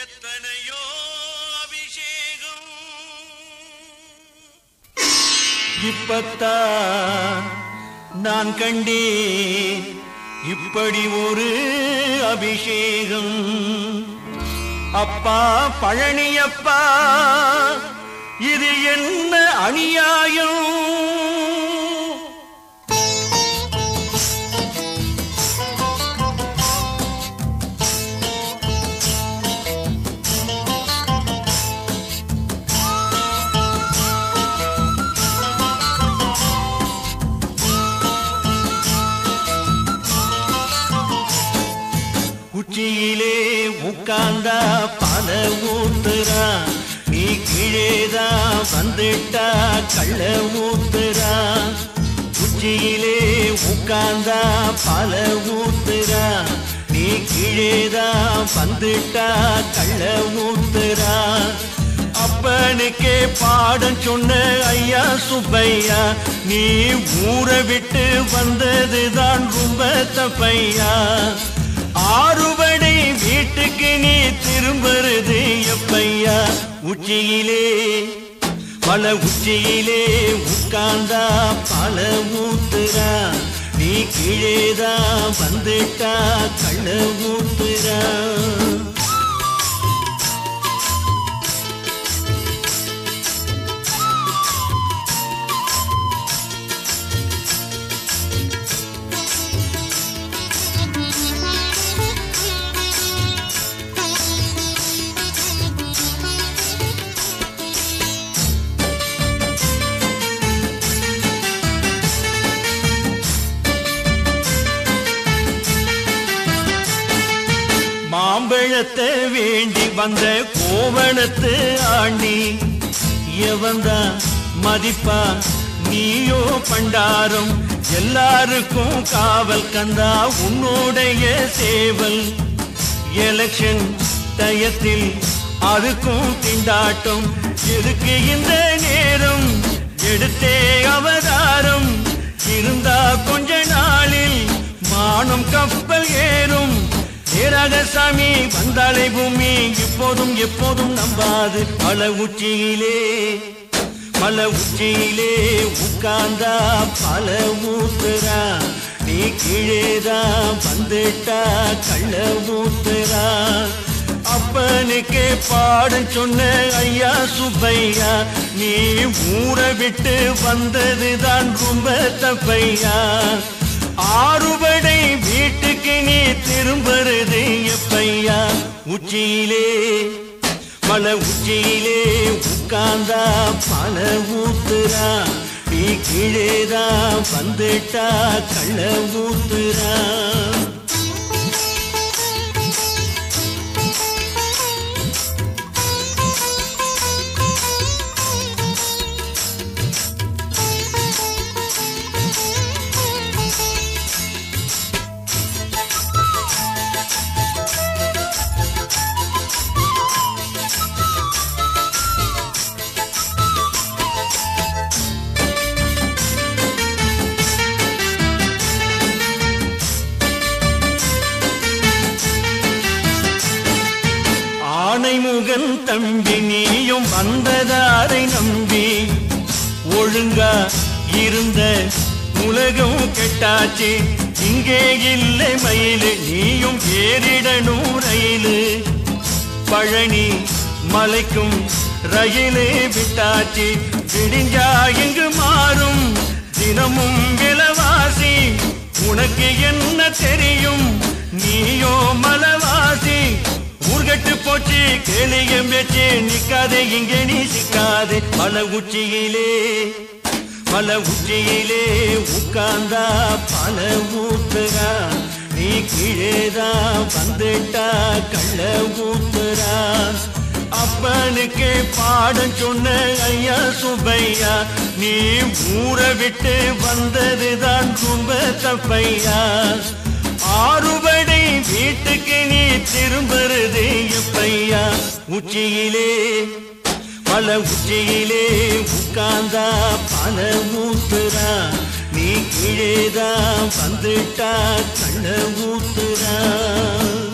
எத்தனையோ அபிஷேகம் இப்பத்தான் நான் கண்டேன் இப்படி ஒரு அபிஷேகம் அப்பா பழனியப்பா இது என்ன அநியாயம் உச்சியிலே உட்கார்ந்தா பல ஊத்துறா நீ கீழேதா வந்துட்டா கள்ள ஊத்துறா உச்சியிலே உட்கார்ந்தா பல ஊத்துறா நீ கீழேதா வந்துட்டா கள்ள ஊத்துறா அப்பனுக்கே பாடம் சொன்ன ஐயா சுப்பையா நீ ஊரை விட்டு வந்ததுதான் ரொம்ப தப்பையா ஆறுபடை வீட்டுக்கு நீ திரும்புறது எப்பையா உச்சியிலே பல உச்சியிலே உட்கார்ந்தா பல ஊத்துறா நீ கீழேதா வந்துட்டா கள்ள ஊத்துறா மாம்பழத்தை வேண்டி வந்த கோவணத்து ஆண்டி எவந்தா மதிப்பா நீயோ பண்டாரம் எல்லாருக்கும் காவல் கந்தா உன்னுடைய சேவல் எலெக்ஷன் டயத்தில் அதுக்கும் திண்டாட்டம் எதுக்கு இந்த நேரம் எடுத்தே அவதாரம் இருந்தா கொஞ்ச நாளில் மானம் கப்பல் ஏறும் ஏராகசாமி வந்தாளே பூமி இப்போதும் எப்போதும் நம்பாது மலை உச்சியிலே மலை உச்சியிலே உட்கார்ந்தா பல ஊத்துறா நீ கீழேதா வந்துட்டா கள்ள ஊத்துறா அப்பனுக்கே பாடம் சொன்ன ஐயா சுப்பையா நீ ஊரை விட்டு வந்ததுதான் ரொம்ப தப்பையா ஆறுபடை வீட்டுக்கு நீ திரும்புறது எப்பையா உச்சியிலே மலை உச்சியிலே உட்கார்ந்தா பல ஊத்துறா நீ கீழேதா வந்துட்டா கள்ள ஊத்துறா ஆனைமுகன் தம்பி நீயும் வந்ததாரை நம்பி ஒழுங்கா இருந்த உலகம் கெட்டாச்சு இங்கே இல்லை மயிலு நீயும் ஏறிடணும் ரயிலு பழனி மலைக்கும் ரயிலே விட்டாச்சு விடிஞ்சா இங்கு மாறும் தினமும் விலவாசி உனக்கு என்ன தெரியும் நீயோ மலவாசி ஊர்கட்டு போச்சு கேளியம் பேச்சு நிக்காதே இங்கே நீ சிக்காதே மலை உச்சியிலே மலை உச்சியிலே உட்கார்ந்தா பல ஊத்துறா நீ கீழேதா வந்துட்டா கள்ள ஊத்துறா அப்பனுக்கே பாடம் சொன்ன ஐயா சுப்பையா நீ ஊரை விட்டு வந்ததுதான் ரொம்ப தப்பையா ஆறுபடை வீட்டுக்கு நீ திரும்புறது எப்பையா உச்சியிலே பல உச்சியிலே உட்கார்ந்தா பல ஊத்துறா நீ கீழேதா வந்துட்டா கள்ள ஊத்துறா